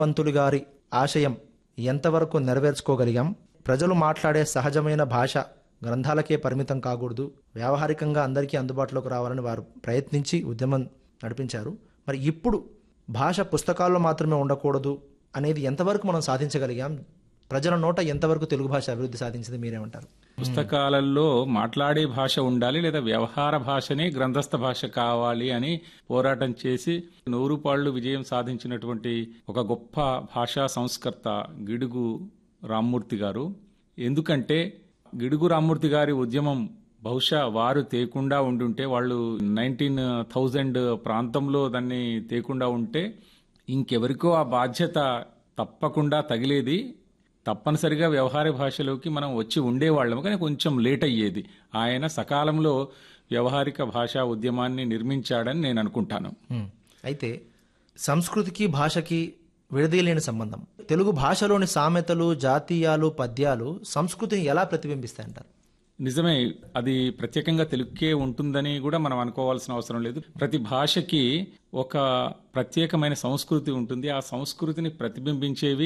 పంతులు గారి ఆశయం ఎంతవరకు నెరవేర్చుకోగలిగాం ప్రజలు మాట్లాడే సహజమైన భాష గ్రంథాలకే పరిమితం కాకూడదు వ్యావహారికంగా అందరికీ అందుబాటులోకి రావాలని వారు ప్రయత్నించి ఉద్యమం నడిపించారు మరి ఇప్పుడు భాష పుస్తకాల్లో మాత్రమే ఉండకూడదు అనేది ఎంతవరకు మనం సాధించగలిగాం ప్రజల నోట ఎంతవరకు తెలుగు భాష అభివృద్ధి సాధించింది మీరేమంటారు పుస్తకాలలో మాట్లాడే భాష ఉండాలి లేదా వ్యవహార భాషనే గ్రంథస్థ భాష కావాలి అని పోరాటం చేసి నూరు పాళ్లు విజయం సాధించినటువంటి ఒక గొప్ప భాషా సంస్కర్త గిడుగు రామ్మూర్తి గారు ఎందుకంటే గిడుగు రామ్మూర్తి గారి ఉద్యమం బహుశా వారు తేకుండా ఉండుంటే వాళ్ళు నైన్టీన్ థౌజండ్ ప్రాంతంలో దాన్ని తేకుండా ఉంటే ఇంకెవరికో ఆ బాధ్యత తప్పకుండా తగిలేది తప్పనిసరిగా వ్యవహార భాషలోకి మనం వచ్చి ఉండేవాళ్ళము కానీ కొంచెం లేట్ అయ్యేది ఆయన సకాలంలో వ్యవహారిక భాషా ఉద్యమాన్ని నిర్మించాడని నేను అనుకుంటాను హ్మ్. అయితే సంస్కృతికి భాషకి విడదీయలేని సంబంధం తెలుగు భాషలోని సామెతలు జాతీయాలు పద్యాలు సంస్కృతిని ఎలా ప్రతిబింబిస్తాయంటారు నిజమే అది ప్రత్యేకంగా తెలుగుకే ఉంటుందని కూడా మనం అనుకోవాల్సిన అవసరం లేదు ప్రతి భాషకి ఒక ప్రత్యేకమైన సంస్కృతి ఉంటుంది ఆ సంస్కృతిని ప్రతిబింబించేవి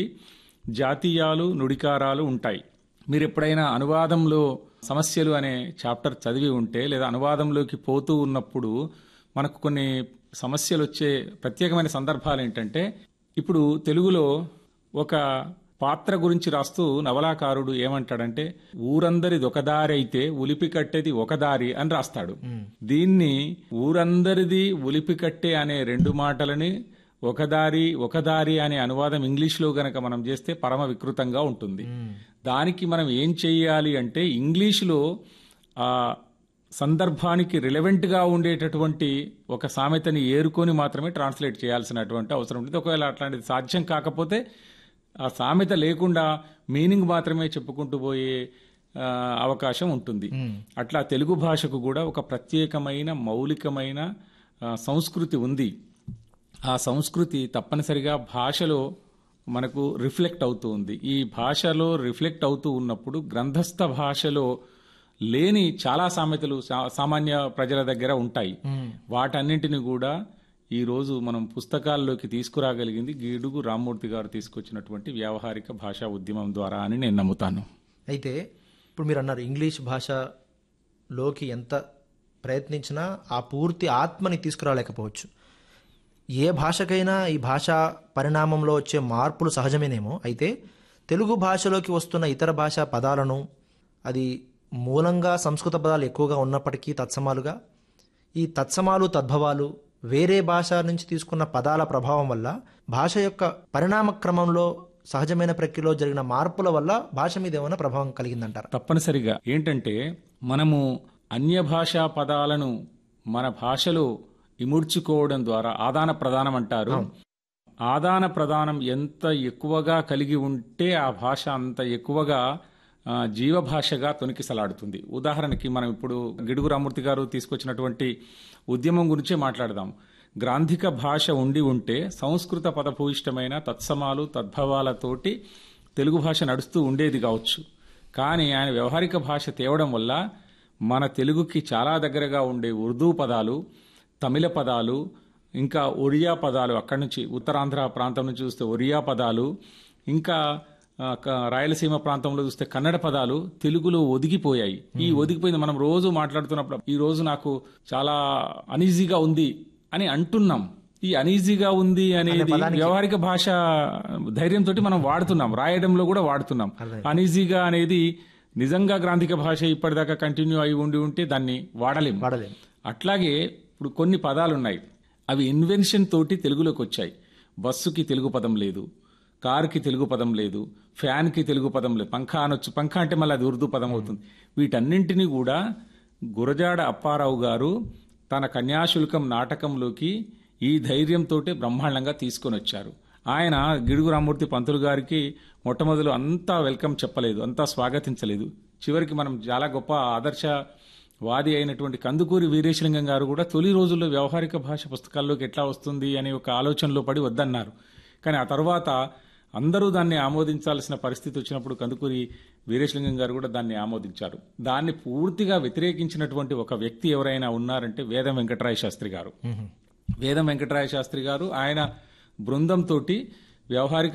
జాతీయాలు నుడికారాలు ఉంటాయి మీరు ఎప్పుడైనా అనువాదంలో సమస్యలు అనే చాప్టర్ చదివి ఉంటే లేదా అనువాదంలోకి పోతూ ఉన్నప్పుడు మనకు కొన్ని సమస్యలు వచ్చే ప్రత్యేకమైన సందర్భాలు ఏంటంటే ఇప్పుడు తెలుగులో ఒక పాత్ర గురించి రాస్తూ నవలాకారుడు ఏమంటాడంటే ఊరందరిది ఒక దారి అయితే ఉలిపి కట్టేది ఒక దారి అని రాస్తాడు దీన్ని ఊరందరిది ఉలిపి కట్టే అనే రెండు మాటలని ఒక దారి ఒక దారి అనే అనువాదం ఇంగ్లీష్లో గనక మనం చేస్తే పరమ వికృతంగా ఉంటుంది దానికి మనం ఏం చేయాలి అంటే ఇంగ్లీష్లో ఆ సందర్భానికి రిలవెంట్ గా ఉండేటటువంటి ఒక సామెతని ఏరుకొని మాత్రమే ట్రాన్స్లేట్ చేయాల్సినటువంటి అవసరం ఉంటుంది ఒకవేళ అట్లాంటిది సాధ్యం కాకపోతే ఆ సామెత లేకుండా మీనింగ్ మాత్రమే చెప్పుకుంటూ పోయే ఆ, అవకాశం ఉంటుంది అట్లా తెలుగు భాషకు కూడా ఒక ప్రత్యేకమైన మౌలికమైన ఆ, సంస్కృతి ఉంది ఆ సంస్కృతి తప్పనిసరిగా భాషలో మనకు రిఫ్లెక్ట్ అవుతూ ఉంది ఈ భాషలో రిఫ్లెక్ట్ అవుతూ ఉన్నప్పుడు గ్రంథస్థ భాషలో లేని చాలా సామెతలు సా- సామాన్య ప్రజల దగ్గర ఉంటాయి వాటన్నింటిని కూడా ఈ రోజు మనం పుస్తకాల్లోకి తీసుకురాగలిగింది గీడుగు రామ్మూర్తి గారు తీసుకొచ్చినటువంటి వ్యావహారిక భాషా ఉద్యమం ద్వారా అని నేను నమ్ముతాను అయితే ఇప్పుడు మీరు అన్నారు ఇంగ్లీష్ భాషలోకి ఎంత ప్రయత్నించినా ఆ పూర్తి ఆత్మని తీసుకురాలేకపోవచ్చు ఏ భాషకైనా ఈ భాషా పరిణామంలో వచ్చే మార్పులు సహజమేనేమో అయితే తెలుగు భాషలోకి వస్తున్న ఇతర భాషా పదాలను అది మూలంగా సంస్కృత పదాలు ఎక్కువగా ఉన్నప్పటికీ తత్సమాలుగా ఈ తత్సమాలు తద్భవాలు వేరే భాష నుంచి తీసుకున్న పదాల ప్రభావం వల్ల భాష యొక్క పరిణామ క్రమంలో సహజమైన ప్రక్రియలో జరిగిన మార్పుల వల్ల భాష మీద ఏమైనా ప్రభావం కలిగిందంటారా తప్పనిసరిగా ఏంటంటే మనము అన్య భాషా పదాలను మన భాషలో ఇముడ్చుకోవడం ద్వారా ఆదాన ప్రదానం అంటారు ఆదాన ప్రదానం ఎంత ఎక్కువగా కలిగి ఉంటే ఆ భాష అంత ఎక్కువగా ఆ, జీవభాషగా తొనికిసలాడుతుంది ఉదాహరణకి మనం ఇప్పుడు గిడుగు రామూర్తి గారు తీసుకొచ్చినటువంటి ఉద్యమం గురించే మాట్లాడదాం గ్రాంధిక భాష ఉండి ఉంటే సంస్కృత పదభూయిష్టమైన తత్సమాలు తద్భవాలతోటి తెలుగు భాష నడుస్తూ ఉండేది కావచ్చు కానీ ఆయన వ్యవహారిక భాష తేవడం వల్ల మన తెలుగుకి చాలా దగ్గరగా ఉండే ఉర్దూ పదాలు తమిళ పదాలు ఇంకా ఒరియా పదాలు అక్కడి నుంచి ఉత్తరాంధ్ర ప్రాంతం నుంచి చూస్తే ఒరియా పదాలు ఇంకా ఆ, క- రాయలసీమ ప్రాంతంలో చూస్తే కన్నడ పదాలు తెలుగులో ఒదిగిపోయాయి ఈ ఒదిగిపోయింది మనం రోజు మాట్లాడుతున్నప్పుడు ఈ రోజు నాకు చాలా అనీజీగా ఉంది అని అంటున్నాం ఈ అనీజీగా ఉంది అనేది వ్యవహారిక భాష ధైర్యంతో మనం వాడుతున్నాం రాయడంలో కూడా వాడుతున్నాం అనీజీగా అనేది నిజంగా గ్రాంధిక భాష ఇప్పటిదాకా కంటిన్యూ అయి ఉండి ఉంటే దాన్ని వాడలేం వాడలేం అట్లాగే ఇప్పుడు కొన్ని పదాలు ఉన్నాయి అవి ఇన్వెన్షన్ తోటి తెలుగులోకి వచ్చాయి బస్సుకి తెలుగు పదం లేదు కారుకి తెలుగు పదం లేదు ఫ్యాన్కి తెలుగు పదం లేదు పంఖా అనొచ్చు పంఖా అంటే మళ్ళీ అది ఉర్దూ పదం అవుతుంది వీటన్నింటినీ కూడా గురజాడ అప్పారావు గారు తన కన్యాశుల్కం నాటకంలోకి ఈ ధైర్యంతో బ్రహ్మాండంగా తీసుకొని వచ్చారు ఆయన గిడుగు రామూర్తి పంతులు గారికి మొట్టమొదలు అంతా వెల్కమ్ చెప్పలేదు అంతా స్వాగతించలేదు చివరికి మనం చాలా గొప్ప ఆదర్శ వాది అయినటువంటి కందుకూరి వీరేశలింగం గారు కూడా తొలి రోజుల్లో వ్యవహారిక భాష పుస్తకాల్లోకి ఎట్లా వస్తుంది అనే ఒక ఆలోచనలో పడి వద్దన్నారు కానీ ఆ తర్వాత అందరూ దాన్ని ఆమోదించాల్సిన పరిస్థితి వచ్చినప్పుడు కందుకూరి వీరేశలింగం గారు కూడా దాన్ని ఆమోదించారు దాన్ని పూర్తిగా వ్యతిరేకించినటువంటి ఒక వ్యక్తి ఎవరైనా ఉన్నారంటే వేదం వెంకటరాయ శాస్త్రి గారు వేదం వెంకటరాయ శాస్త్రి గారు ఆయన బృందంతో వ్యవహారిక